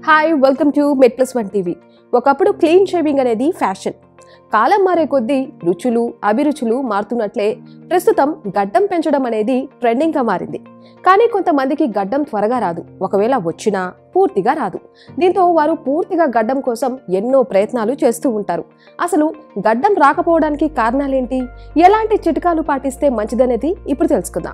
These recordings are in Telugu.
hi welcome to Met plus one TV ఒకప్పుడు క్లీన్ షేవింగ్ అనేది ఫ్యాషన్ కాలం మారే కొద్దీ రుచులు అభిరుచులు మారుతున్నట్లే ప్రస్తుతం గడ్డం పెంచడం అనేది ట్రెండింగ్గా మారింది కానీ కొంతమందికి గడ్డం త్వరగా రాదు ఒకవేళ వచ్చినా పూర్తిగా రాదు దీంతో వారు పూర్తిగా గడ్డం కోసం ఎన్నో ప్రయత్నాలు చేస్తూ ఉంటారు అసలు గడ్డం రాకపోవడానికి కారణాలేంటి ఎలాంటి చిట్కాలు పాటిస్తే మంచిదనేది ఇప్పుడు తెలుసుకుందాం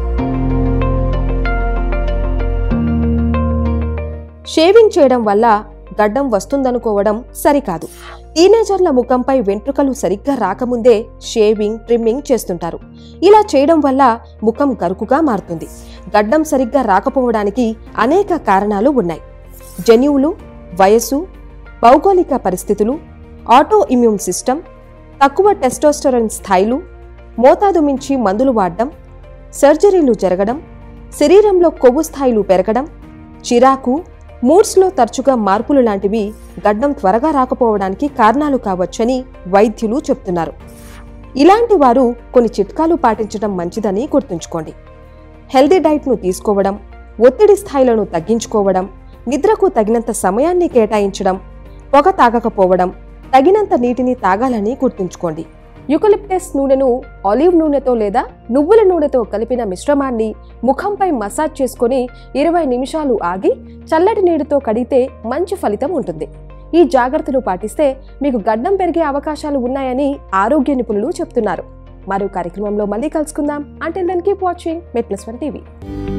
షేవింగ్ చేయడం వల్ల గడ్డం వస్తుందనుకోవడం సరికాదు టీనేజర్ల ముఖంపై వెంట్రుకలు సరిగ్గా రాకముందే షేవింగ్ ట్రిమ్మింగ్ చేస్తుంటారు ఇలా చేయడం వల్ల ముఖం గరుకుగా మారుతుంది గడ్డం సరిగ్గా రాకపోవడానికి అనేక కారణాలు ఉన్నాయి జన్యువులు వయస్సు భౌగోళిక పరిస్థితులు ఆటో ఇమ్యూన్ సిస్టమ్ తక్కువ టెస్టోస్టెరాన్ స్థాయిలు మోతాదు మించి మందులు వాడడం సర్జరీలు జరగడం శరీరంలో కొవ్వు స్థాయిలు పెరగడం చిరాకు మూడ్స్లో తరచుగా మార్పులు లాంటివి గడ్డం త్వరగా రాకపోవడానికి కారణాలు కావచ్చని వైద్యులు చెప్తున్నారు ఇలాంటి వారు కొన్ని చిట్కాలు పాటించడం మంచిదని గుర్తుంచుకోండి హెల్దీ డైట్ను తీసుకోవడం ఒత్తిడి స్థాయిలను తగ్గించుకోవడం నిద్రకు తగినంత సమయాన్ని కేటాయించడం పొగ తాగకపోవడం తగినంత నీటిని తాగాలని గుర్తుంచుకోండి యుకలిప్టస్ నూనెను ఆలివ్ నూనెతో లేదా నువ్వుల నూనెతో కలిపిన మిశ్రమాన్ని ముఖంపై మసాజ్ చేసుకొని ఇరవై నిమిషాలు ఆగి చల్లటి నీటితో కడిగితే మంచి ఫలితం ఉంటుంది ఈ జాగ్రత్తలు పాటిస్తే మీకు గడ్డం పెరిగే అవకాశాలు ఉన్నాయని ఆరోగ్య నిపుణులు చెప్తున్నారు మరో కార్యక్రమంలో మళ్ళీ కలుసుకుందాం అంటే దాన్ని keep watching Met plus one TV